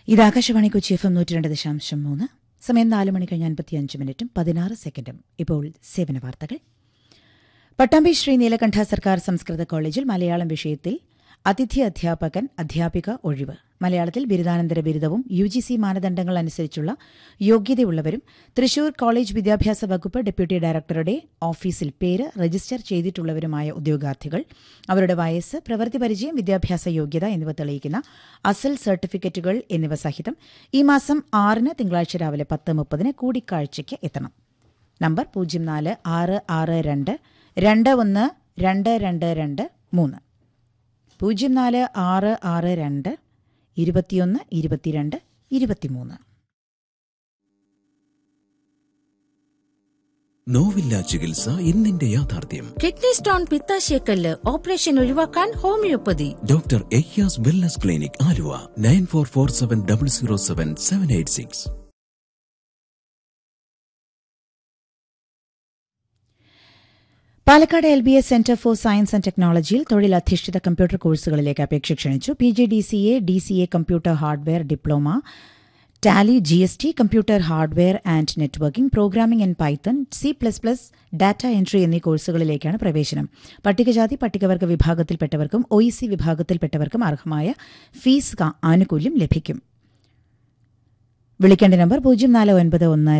ഇത് Akashvani Kochi F M നൂറ്റി രണ്ട് ദശാംശം മൂന്ന് സമയം നാല് മണി കഴിഞ്ഞ് അൻപത്തിയഞ്ച് മിനിറ്റും പതിനാറ് സെക്കൻഡും ഇപ്പോൾ സേവന വാർത്തകൾ പട്ടാമ്പി ശ്രീ നീലകണ്ഠ സർക്കാർ സംസ്കൃത കോളേജിൽ മലയാളം വിഷയത്തിൽ അതിഥി അധ്യാപകൻ അധ്യാപിക ഒഴിവ് മലയാളത്തിൽ ബിരുദാനന്തര ബിരുദവും യു ജി സി മാനദണ്ഡങ്ങൾ അനുസരിച്ചുള്ള യോഗ്യതയുള്ളവരും തൃശൂർ കോളേജ് വിദ്യാഭ്യാസ വകുപ്പ് ഡെപ്യൂട്ടി ഡയറക്ടറുടെ ഓഫീസിൽ പേര് രജിസ്റ്റർ ചെയ്തിട്ടുള്ളവരുമായ ഉദ്യോഗാർത്ഥികൾ അവരുടെ വയസ്സ് പ്രവൃത്തി പരിചയം വിദ്യാഭ്യാസ യോഗ്യത എന്നിവ തെളിയിക്കുന്ന അസൽ സർട്ടിഫിക്കറ്റുകൾ എന്നിവ സഹിതം ഈ മാസം ആറിന് തിങ്കളാഴ്ച രാവിലെ പത്ത് മുപ്പതിന് കൂടിക്കാഴ്ചയ്ക്ക് എത്തണം നമ്പർ പൂജ്യം നാല് ആറ് ആറ് രണ്ട് രണ്ട് ഒന്ന് രണ്ട് രണ്ട് രണ്ട് മൂന്ന് പൂജ്യം നാല് ആറ് ആറ് രണ്ട് ഇരുപത്തിയൊന്ന് ഇരുപത്തിരണ്ട് ഇരുപത്തിമൂന്ന് നോവില്ല ചികിത്സ ഇന്നിന്റെ യാഥാർത്ഥ്യം കിഡ്നി സ്റ്റോൺ പിത്താശയക്കല്ല് ഓപ്പറേഷൻ ഒഴിവാക്കാൻ homeopathy doctor Eyyas wellness clinic Aluva nine four four seven double zero seven seven eight six Palakkad L B S centre for science and ടെക്നോളജിയിൽ തൊഴിലധിഷ്ഠിത കമ്പ്യൂട്ടർ കോഴ്സുകളിലേക്ക് അപേക്ഷ ക്ഷണിച്ചു P G D C A D C A computer hardware diploma Tally G S T computer hardware and networking programming in Python C plus plus data entry എന്നീ കോഴ്സുകളിലേക്കാണ് പ്രവേശനം പട്ടികജാതി പട്ടികവർഗ വിഭാഗത്തിൽപ്പെട്ടവർക്കും ഒ ഇ സി വിഭാഗത്തിൽപ്പെട്ടവർക്കും അർഹമായ ഫീസ് ക- ആനുകൂല്യം ലഭിക്കും വിളിക്കേണ്ട നമ്പർ പൂജ്യം നാല് ഒൻപത് ഒന്ന്